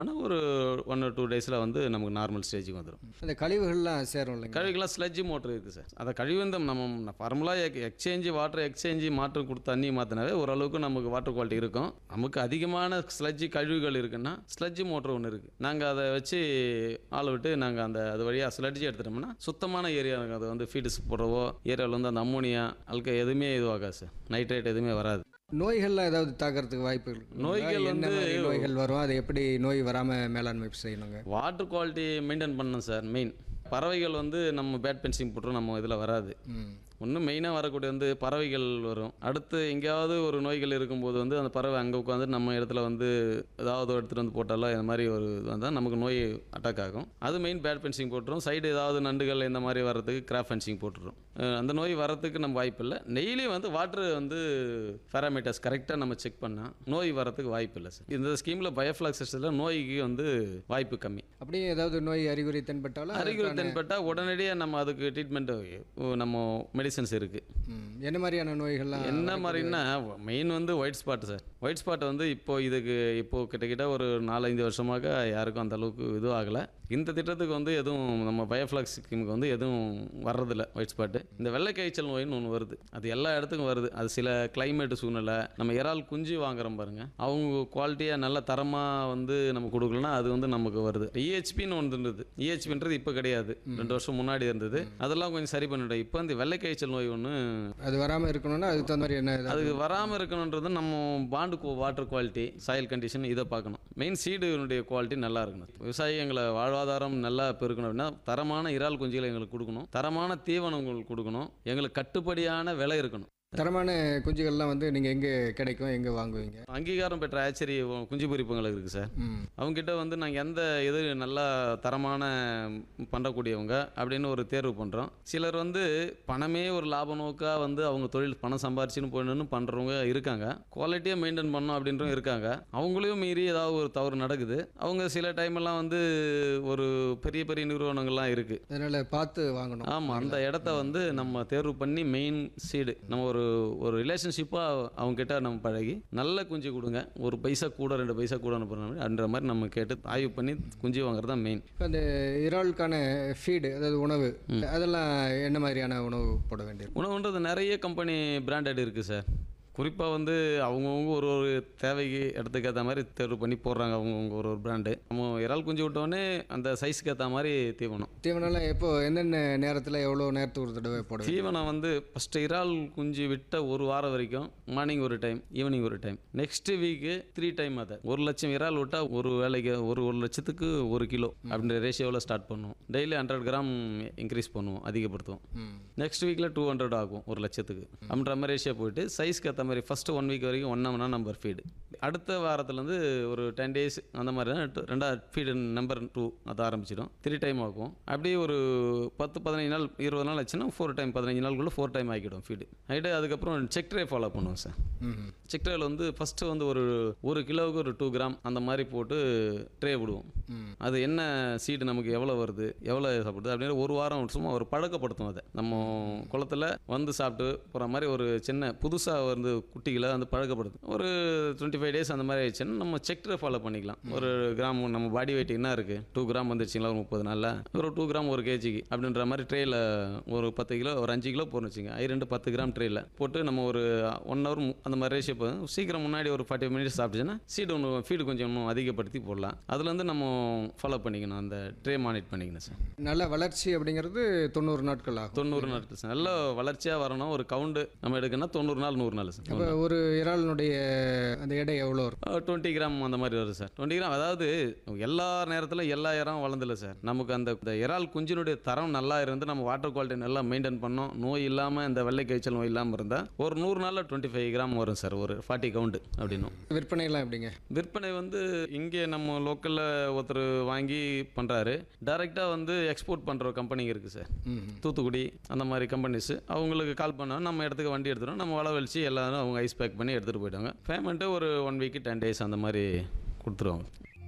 ஆனால் ஒரு one two டேஸில் வந்து நமக்கு நார்மல் ஸ்டேஜுக்கு வந்துடும் அந்த கழிவுகள்லாம் சேரும் இல்லைங்க கழிவுக்கெல்லாம் ஸ்லட்ஜ் மோட்டர் இருக்குது சார் அதை கழிவுந்தம் நம்ம ஃபார்முலாக எக்ஸ்சேஞ்சு வாட்டர் எக்ஸ்சேஞ்சு மாற்றம் கொடுத்து தண்ணி மாற்றினாவே ஓரளவுக்கு நமக்கு வாட்டர் குவாலிட்டி இருக்கும் நமக்கு அதிகமான ஸ்லட்ஜ் கழிவுகள் இருக்குன்னா ஸ்லட்ஜ் மோட்டர் ஒன்று இருக்குது நாங்கள் அதை வச்சு ஆள் விட்டு நாங்கள் அந்த அது வழியாக ஸ்லட்ஜ் எடுத்துட்டோம்னா சுத்தமான ஏரியா இருக்கும் அது வந்து ஃபீட்ஸ் போடுறவோ ஏரியாவில் வந்து அந்த அம்மோனியா அல்க எதுவுமே இதுவாகாது சார் நைட்ரேட் எதுவுமே வராது நோய்கள்லாம் ஏதாவது தாக்கிறதுக்கு வாய்ப்பு இருக்கு நோய்கள் என்ன வந்து- மாதிரி நோய்கள் வரும் அதை எப்படி நோய் வராமல் மேலாண்மை செய்யணுங்க வாட்டர் குவாலிட்டி மெயின்டைன் பண்ணணும் சார் மெயின் பறவைகள் வந்து நம்ம பேட் பென்சிங் போட்டுரும் நம்ம இதில் வராது ம் ஒன்று மெயினாக வரக்கூடிய வந்து பறவைகள் வரும் அடுத்து எங்கேயாவது ஒரு நோய்கள் இருக்கும்போது வந்து அந்த பறவை அங்கே உட்காந்து நம்ம இடத்துல வந்து ஏதாவது எடுத்துகிட்டு வந்து போட்டாலோ இந்த மாதிரி ஒரு இது வந்தால் நமக்கு நோய் அட்டாக் ஆகும் அது மெயின் பேட் ஃபென்சிங் போட்டுரும் சைடு ஏதாவது நண்டுகள் இந்த மாதிரி வர்றதுக்கு கிராப் ஃபென்சிங் போட்டுரும் அஹ் அந்த நோய் வர்றதுக்கு நம்ம வாய்ப்பு இல்லை டெய்லி வந்து வாட்டர் வந்து பேராமீட்டர்ஸ் கரெக்டாக நம்ம செக் பண்ணால் நோய் வர்றதுக்கு வாய்ப்பு இல்லை சார் இந்த ஸ்கீமில் பயோஃப்ளாக்ஸஸில் நோய்க்கு வந்து வாய்ப்பு கம்மி அப்படியே ஏதாவது நோய் அறிகுறி தென்பட்டாலும் அறிகுறி அதுக்கான- தென்பட்டால் உடனடியாக நம்ம அதுக்கு ட்ரீட்மெண்ட் நம்ம மெடிசன்ஸ் இருக்குது ம். என்ன மாதிரியான நோய்கள்லாம் என்ன மாதிரின்னா மெயின் வந்து white spot sir white spot வந்து இப்போ இதுக்கு இப்போ கிட்டத்தட்ட ஒரு நாலஞ்சு வருஷமாக யாருக்கும் அந்த அளவுக்கு இதுவும் ஆகலை இந்த திட்டத்துக்கு வந்து எதுவும் நம்ம பயோஃப்ளாக்ஸ் ஸ்கீமுக்கு வந்து எதுவும் வர்றதில்ல ஒயிட் ஸ்பாட்டு இந்த வெள்ளை காய்ச்சல் நோயின்னு ஒன்று வருது அது எல்லா இடத்துக்கும் வருது அது சில கிளைமேட் சூழ்நிலை நம்ம இறால் குஞ்சு வாங்குறோம் பாருங்க அவங்க குவாலிட்டியாக நல்ல தரமாக வந்து நம்ம கொடுக்கலனா அது வந்து நமக்கு வருது இஹெச்பின்னு ஒன்று இருந்தது இஹெச்பின்றது இப்போ கிடையாது ரெண்டு வருஷம் முன்னாடி இருந்தது அதெல்லாம் கொஞ்சம் சரி பண்ணிட்டோம் இப்போ இந்த வெள்ளை காய்ச்சல் நோய் ஒன்று அது வராமல் இருக்கணும்னா அதுக்கு தகுந்த மாதிரி என்ன ஏதாவது- அதுக்கு வராமல் இருக்கணுன்றது நம்ம pond water quality soil condition இதை பார்க்கணும் மெயின் சீடுனுடைய குவாலிட்டி நல்லா இருக்கணும் விவசாயி எங்களை வாழ்வாதாரம் நல்லா பெருக்கணும் அப்படின்னா தரமான இறால் குஞ்சுகளை எங்களுக்கு கொடுக்கணும் தரமான தீவனங்கள் கொடுக்கணும் எங்களுக்கு கட்டுப்படியான விலை இருக்கணும் தரமான குஞ்சுகள்லாம் வந்து நீங்கள் எங்கே கிடைக்கும் எங்கே வாங்குவீங்க அங்கீகாரம் பெற்ற ஆச்சரி குஞ்சு பொரிப்பங்கள் இருக்குது சார் ம் அவங்ககிட்ட வந்து நாங்கள் எந்த இது நல்லா தரமான பண்ணக்கூடியவங்க அப்படின்னு ஒரு தேர்வு பண்ணுறோம் சிலர் வந்து பணமே ஒரு லாப நோக்காக வந்து அவங்க தொழில் பணம் சம்பாரிச்சுன்னு போயிடணும்னு பண்ணுறவங்க இருக்காங்க குவாலிட்டியாக மெயின்டைன் பண்ணணும் அப்படின்றவங்க இருக்காங்க அவங்களையும் மீறி ஏதாவது ஒரு தவறு நடக்குது அவங்க சில டைம் எல்லாம் வந்து ஒரு பெரிய பெரிய நிறுவனங்கள்லாம் இருக்குது அதனால் பார்த்து வாங்கணும் ஆமாம் அந்த இடத்த வந்து நம்ம தேர்வு பண்ணி மெயின் சீடு நம்ம ஒரு ஒரு ரிலேஷன்ஷிப்பாக அவங்க கிட்ட நம்ம பழகி நல்ல குஞ்சு கொடுங்க ஒரு பைசா கூட ரெண்டு பைசா கூட அனுப்புகிற அந்த மாதிரி நம்ம கேட்டு ஆய்வு பண்ணி குஞ்சு வாங்குறது தான் மெயின் இப்போ அந்த இறாலுக்கான ஃபீடு அதாவது உணவு அதெல்லாம் என்ன மாதிரியான உணவு போட வேண்டியிருக்கும் உணவுன்றது நிறைய கம்பெனி பிராண்டட் இருக்குது சார் குறிப்பாக வந்து அவங்கவுங்க ஒரு ஒரு தேவைக்கு இடத்துக்கு ஏற்ற மாதிரி தேர்வு பண்ணி போடுறாங்க அவங்கவுங்க ஒரு ஒரு பிராண்டு நம்ம இறால் குஞ்சு விட்டோடனே அந்த சைஸ்க்கு ஏற்ற மாதிரி தீவனம் தீவனம்லாம் எப்போ எந்தெந்த நேரத்தில் எவ்வளோ நேரத்துக்கு ஒரு தடவை போட வேண்டும்? தீவனம் வந்து ஃபஸ்ட்டு இறால் குஞ்சு விட்ட ஒரு வாரம் வரைக்கும் மார்னிங் ஒரு டைம் ஈவினிங் ஒரு time next week three time அதை ஒரு லட்சம் இறால் விட்டால் ஒரு வேலைக்கு ஒரு ஒரு லட்சத்துக்கு ஒரு கிலோ அப்படின்ற ரேஷியோவில் ஸ்டார்ட் பண்ணுவோம் டெய்லி ஹண்ட்ரட் கிராம் இன்க்ரீஸ் பண்ணுவோம் அதிகப்படுத்துவோம் ம் நெக்ஸ்ட் வீக்கில் டூ ஹண்ட்ரட் ஆகும் ஒரு லட்சத்துக்கு அப்படின்ற மாதிரி ரேஷியோ போயிட்டு சைஸ்க்கு ஏற்ற மாதிரி ஃபஸ்ட்டு ஒன் வீக் வரைக்கும் ஒன் நம்பர் நம்பர் ஃபீடு அடுத்த வாரத்துலேருந்து ஒரு டென் டேஸ் அந்த மாதிரி தான் டு- ரெண்டாவது ஃபீடு நம்பர் டூ அதை ஆரம்பிச்சிடும் த்ரீ டைம் ஆகும் அப்படியே ஒரு பத்து பதினஞ்சு நாள் இருபது நாள் ஆச்சுன்னா ஃபோர் டைம் பதினஞ்சு நாளுக்குள்ளே ஃபோர் டைம் ஆக்கிடும் ஃபீடு ஆகிட்டு அதுக்கப்புறம் செக் ட்ரே ஃபாலோ பண்ணுவோம் சார் ம் செக் ட்ரேயில் வந்து ஃபஸ்ட்டு வந்து ஒரு ஒரு கிலோவுக்கு ஒரு டூ கிராம் அந்த மாதிரி போட்டு ட்ரே விடுவோம் ம் அது என்ன சீடு நமக்கு எவ்வளோ வருது எவ்வளோ சாப்பிடுது அப்படின்னு ஒரு வாரம் சும்மா ஒரு பழக்கப்படுத்தும் அதை நம்ம குளத்துல வந்து சாப்பிட்டு போகிற மாதிரி ஒரு சின்ன புதுசாக வந்து குட்டிகளை வந்து பழக்கப்படுத்தும் ஒரு டுவெண்ட்டி ஃபைவ் டேஸ் அந்த மாதிரி ஆயிடுச்சுன்னா நம்ம செக்டரை ஃபாலோ பண்ணிக்கலாம் ஒரு கிராம் நம்ம பாடி வெயிட் என்ன இருக்குது டூ கிராம் வந்துருச்சுங்களா ஒரு முப்பது நாளில் ஒரு டூ கிராம் ஒரு கேஜிக்கு அப்படின்ற மாதிரி ட்ரேயில் ஒரு பத்து கிலோ ஒரு அஞ்சு கிலோ போடணும் வச்சுங்க ஐ ரெண்டு பத்து கிராம் ட்ரேயில் போட்டு நம்ம ஒரு ஒன் ஹவர் அந்த மாதிரி ரேஷியோ போதும் சீக்கிரம் முன்னாடி ஒரு ஃபார்ட்டி மினிட்ஸ் சாப்பிட்டுச்சுன்னா சீடு ஒன்று ஃபீடு கொஞ்சம் இன்னும் அதிகப்படுத்தி போடலாம் அதுலேருந்து நம்ம ஃபாலோ பண்ணிக்கணும் அந்த ட்ரே மானிட் பண்ணிக்கணும் சார் நல்ல வளர்ச்சி அப்படிங்கிறது தொண்ணூறு நாட்கள் ஆகும் தொண்ணூறு நாட்கள் சார் நல்ல வளர்ச்சியாக வரணும் ஒரு கவுண்டு நம்ம எடுக்கணும்னா தொண்ணூறு நாள் நூறு நாள் சார் அப்போ ஒரு இறாலினுடைய அந்த எடை எவ்வளோ இருக்கும் டுவெண்ட்டி கிராம் அந்த மாதிரி வரும் சார் டுவெண்ட்டி கிராம் அதாவது எல்லா நேரத்தில் எல்லா இறம் வளர்ந்துல சார் நமக்கு அந்த இந்த இறால் குஞ்சினுடைய தரம் நல்லா இருந்து நம்ம வாட்டர் குவாலிட்டி நல்லா மெயின்டைன் பண்ணோம் நோய் இல்லாமல் இந்த வெள்ளை காய்ச்சல் நோய் இல்லாமல் இருந்தால் ஒரு நூறு நாளில் டுவெண்ட்டி ஃபைவ் கிராம் வரும் சார் ஒரு ஃபார்ட்டி கவுண்டு அப்படின்னும் விற்பனைலாம் எப்படிங்க விற்பனை வந்து இங்கே நம்ம லோக்கலில் ஒருத்தர் வாங்கி பண்ணுறாரு டைரெக்டாக வந்து எக்ஸ்போர்ட் பண்ணுற கம்பெனிங்க இருக்குது சார் ம் தூத்துக்குடி அந்த மாதிரி கம்பெனிஸ் அவங்களுக்கு கால் பண்ணால் நம்ம இடத்துக்கு வண்டி எடுத்துகிறோம் நம்ம வளவழிச்சு எல்லாரும் அவங்க ஐஸ் பேக் பண்ணி எடுத்துகிட்டு போயிட்டாங்க பேமெண்ட்டு ஒரு ஒன் வீக்கு டென் டேஸ் அந்த மாதிரி கொடுத்துருவாங்க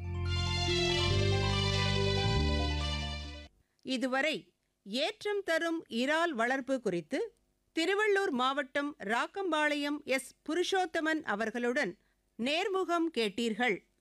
இதுவரை ஏற்றம் தரும் இறால் வளர்ப்பு குறித்து திருவள்ளூர் மாவட்டம் ராக்கம்பாளையம் எஸ் புருஷோத்தமன் அவர்களுடன் நேர்முகம் கேட்டீர்கள்